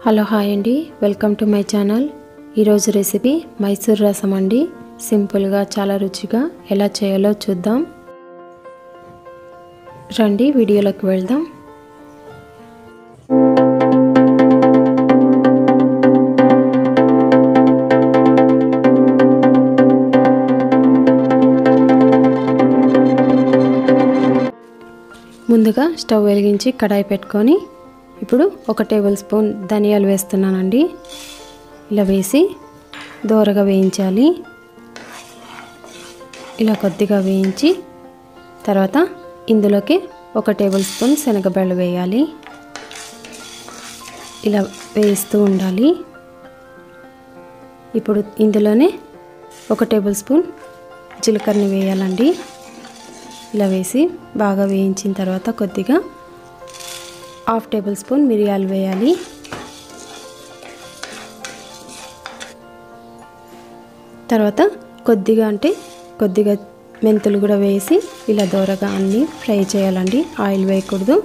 hello hi అండి welcome to my channel ఈరోజు recipe Mysore rasam అండి సింపుల్గా చాలా రుచిగా ఎలా చేయాలో చూద్దాం రండి వీడియోలోకి వెళ్దాం ముందుగా స్టవ్ వెలిగించి కడాయి పెట్టుకొని ఇప్పుడు ఒక టేబుల్ స్పూన్ ధనియాలు వేస్తున్నానండి ఇలా వేసి దోరగా వేయించాలి ఇలా కొద్దిగా వేయించి తర్వాత ఇందులోకి ఒక టేబుల్ స్పూన్ శనగబెళ్ళు వేయాలి ఇలా వేయిస్తూ ఉండాలి ఇప్పుడు ఇందులోనే ఒక టేబుల్ స్పూన్ జీలకర్రని వేయాలండి ఇలా వేసి బాగా వేయించిన తర్వాత కొద్దిగా హాఫ్ టేబుల్ స్పూన్ మిరియాలు వేయాలి తర్వాత కొద్దిగా అంటే కొద్దిగా మెంతులు కూడా వేసి ఇలా దోరగా అన్నీ ఫ్రై చేయాలండి ఆయిల్ వేయకూడదు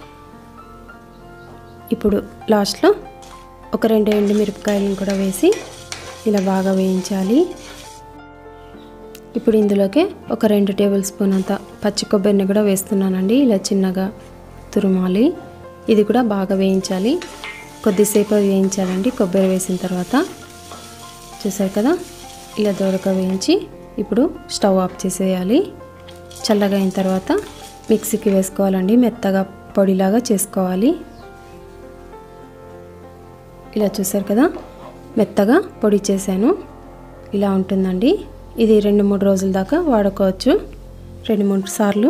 ఇప్పుడు లాస్ట్లో ఒక రెండు ఎండు మిరపకాయలను కూడా వేసి ఇలా బాగా వేయించాలి ఇప్పుడు ఇందులోకి ఒక రెండు టేబుల్ స్పూన్ అంత పచ్చి కొబ్బరిని కూడా వేస్తున్నానండి ఇలా చిన్నగా తురుమాలి ఇది కూడా బాగా వేయించాలి కొద్దిసేపు వేయించాలండి కొబ్బరి వేసిన తర్వాత చూసారు కదా ఇలా దూరగా వేయించి ఇప్పుడు స్టవ్ ఆఫ్ చేసేయాలి చల్లగా అయిన తర్వాత మిక్సీకి వేసుకోవాలండి మెత్తగా పొడిలాగా చేసుకోవాలి ఇలా చూసారు కదా మెత్తగా పొడి చేశాను ఇలా ఉంటుందండి ఇది రెండు మూడు రోజుల దాకా వాడుకోవచ్చు రెండు మూడు సార్లు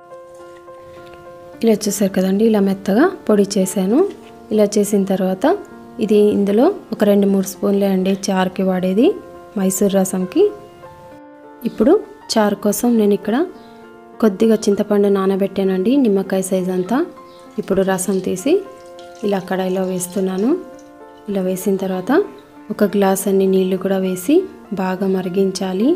ఇలా చూసారు కదండి ఇలా మెత్తగా పొడి చేశాను ఇలా చేసిన తర్వాత ఇది ఇందులో ఒక రెండు మూడు స్పూన్లే అండి చారుకి వాడేది మైసూర్ రసంకి ఇప్పుడు చారు కోసం నేను ఇక్కడ కొద్దిగా చింతపండు నానబెట్టానండి నిమ్మకాయ సైజ్ అంతా ఇప్పుడు రసం తీసి ఇలా కడాయిలో వేస్తున్నాను ఇలా వేసిన తర్వాత ఒక గ్లాస్ అన్ని నీళ్లు కూడా వేసి బాగా మరిగించాలి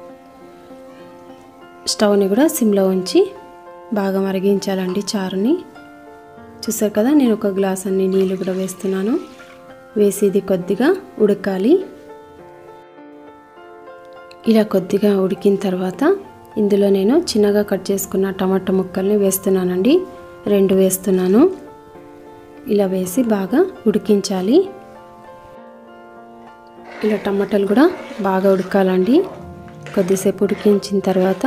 స్టవ్ని కూడా సిమ్లో ఉంచి బాగా మరిగించాలండి చారుని చూసారు కదా నేను ఒక గ్లాస్ అన్ని నీళ్ళు కూడా వేస్తున్నాను వేసి ఇది కొద్దిగా ఉడకాలి ఇలా కొద్దిగా ఉడికిన తర్వాత ఇందులో నేను చిన్నగా కట్ చేసుకున్న టమాటా ముక్కల్ని వేస్తున్నానండి రెండు వేస్తున్నాను ఇలా వేసి బాగా ఉడికించాలి ఇలా టమాటాలు కూడా బాగా ఉడకాలండి కొద్దిసేపు ఉడికించిన తర్వాత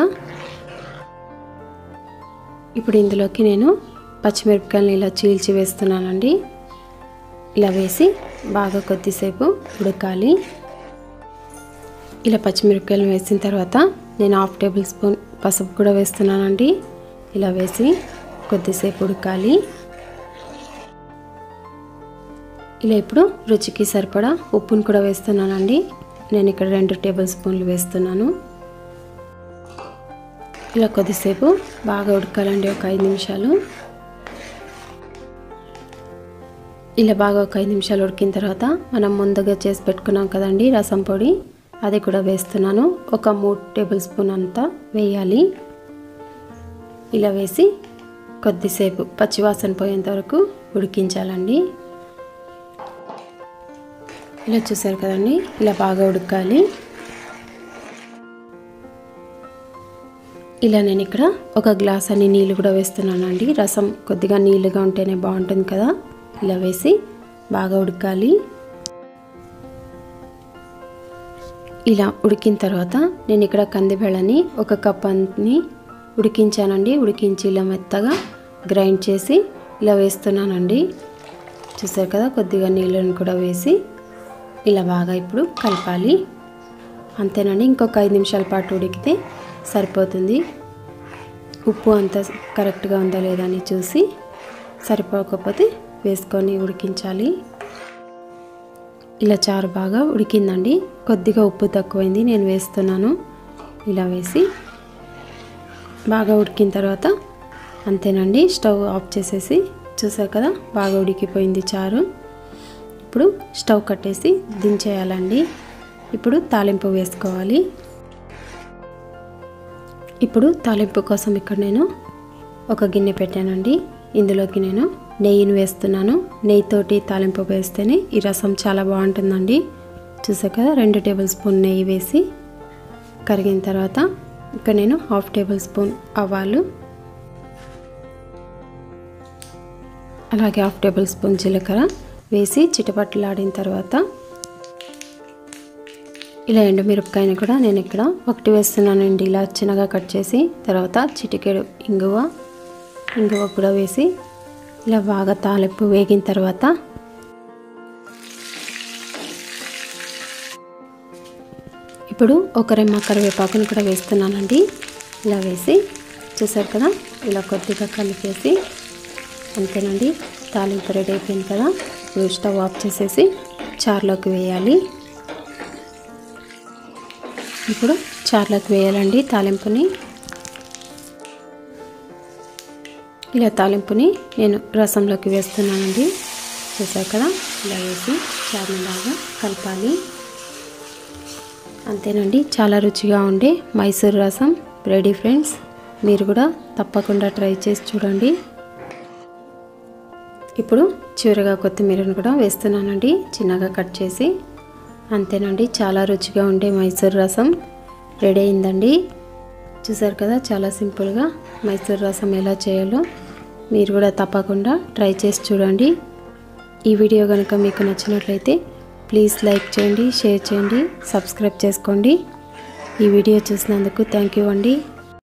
ఇప్పుడు ఇందులోకి నేను పచ్చిమిరపకాయలను ఇలా చీల్చి వేస్తున్నానండి ఇలా వేసి బాగా కొద్దిసేపు ఉడకాలి ఇలా పచ్చిమిరపకాయలు వేసిన తర్వాత నేను హాఫ్ టేబుల్ స్పూన్ పసుపు కూడా వేస్తున్నానండి ఇలా వేసి కొద్దిసేపు ఉడకాలి ఇలా ఇప్పుడు రుచికి సరిపడా ఉప్పును కూడా వేస్తున్నానండి నేను ఇక్కడ రెండు టేబుల్ స్పూన్లు వేస్తున్నాను ఇలా కొద్దిసేపు బాగా ఉడకాలండి ఒక ఐదు నిమిషాలు ఇలా బాగా ఒక ఐదు నిమిషాలు ఉడికిన తర్వాత మనం ముందుగా చేసి పెట్టుకున్నాం కదండి రసం పొడి అది కూడా వేస్తున్నాను ఒక మూడు టేబుల్ స్పూన్ అంతా వేయాలి ఇలా వేసి కొద్దిసేపు పచ్చివాసన పోయేంత వరకు ఉడికించాలండి ఇలా చూసారు కదండి ఇలా బాగా ఉడకాలి ఇలా నేను ఇక్కడ ఒక గ్లాస్ అన్ని నీళ్ళు కూడా వేస్తున్నానండి రసం కొద్దిగా నీళ్ళుగా ఉంటేనే బాగుంటుంది కదా ఇలా వేసి బాగా ఉడకాలి ఇలా ఉడికిన తర్వాత నేను ఇక్కడ కందిబెళ్ళని ఒక కప్ అన్ని ఉడికించానండి ఉడికించి ఇలా మెత్తగా గ్రైండ్ చేసి ఇలా వేస్తున్నానండి చూసారు కదా కొద్దిగా నీళ్ళని కూడా వేసి ఇలా బాగా ఇప్పుడు కలపాలి అంతేనండి ఇంకొక ఐదు నిమిషాల పాటు ఉడికితే సరిపోతుంది ఉప్పు అంత కరెక్ట్గా ఉందా లేదా అని చూసి సరిపోకపోతే వేసుకొని ఉడికించాలి ఇలా చారు బాగా ఉడికిందండి కొద్దిగా ఉప్పు తక్కువైంది నేను వేస్తున్నాను ఇలా వేసి బాగా ఉడికిన తర్వాత అంతేనండి స్టవ్ ఆఫ్ చేసేసి చూసారు కదా బాగా ఉడికిపోయింది చారు ఇప్పుడు స్టవ్ కట్టేసి దించేయాలండి ఇప్పుడు తాలింపు వేసుకోవాలి ఇప్పుడు తాలింపు కోసం ఇక్కడ నేను ఒక గిన్నె పెట్టానండి ఇందులోకి నేను నెయ్యిని వేస్తున్నాను నెయ్యితోటి తాలింపు వేస్తేనే ఈ రసం చాలా బాగుంటుందండి చూసాక రెండు టేబుల్ స్పూన్ నెయ్యి వేసి కరిగిన తర్వాత ఇక్కడ నేను హాఫ్ టేబుల్ స్పూన్ ఆవాలు అలాగే హాఫ్ టేబుల్ స్పూన్ జీలకర్ర వేసి చిటపట్లాడిన తర్వాత ఇలా ఎండుమిరపకాయని కూడా నేను ఇక్కడ ఒకటి వేస్తున్నానండి ఇలా చిన్నగా కట్ చేసి తర్వాత చిటికెడు ఇంగువ ఇంగువ కూడా వేసి ఇలా బాగా తాలింపు వేగిన తర్వాత ఇప్పుడు ఒక రెమ్మ కరివేపాకుని కూడా వేస్తున్నానండి ఇలా వేసి చూసారు కదా ఇలా కొద్దిగా కలిపేసి అంతేనండి తాలింపు రెడీ అయిపోయింది కదా ఇప్పుడు స్టవ్ ఆఫ్ చేసేసి చారులోకి వేయాలి ఇప్పుడు చారులోకి వేయాలండి తాలింపుని ఇలా తాలింపుని నేను రసంలోకి వేస్తున్నానండి చూసారు కదా ఇలా వేసి చారుని బాగా కలపాలి అంతేనండి చాలా రుచిగా ఉండే మైసూర్ రసం రెడీ ఫ్రెండ్స్ మీరు కూడా తప్పకుండా ట్రై చేసి చూడండి ఇప్పుడు చివరిగా కొత్తిమీరను కూడా వేస్తున్నానండి చిన్నగా కట్ చేసి అంతేనండి చాలా రుచిగా ఉండే మైసూర్ రసం రెడీ అయిందండి చూసారు కదా చాలా సింపుల్గా మైసూర్ రసం ఎలా చేయాలో మీరు కూడా తప్పకుండా ట్రై చేసి చూడండి ఈ వీడియో కనుక మీకు నచ్చినట్లయితే ప్లీజ్ లైక్ చేయండి షేర్ చేయండి సబ్స్క్రైబ్ చేసుకోండి ఈ వీడియో చూసినందుకు థ్యాంక్ యూ అండి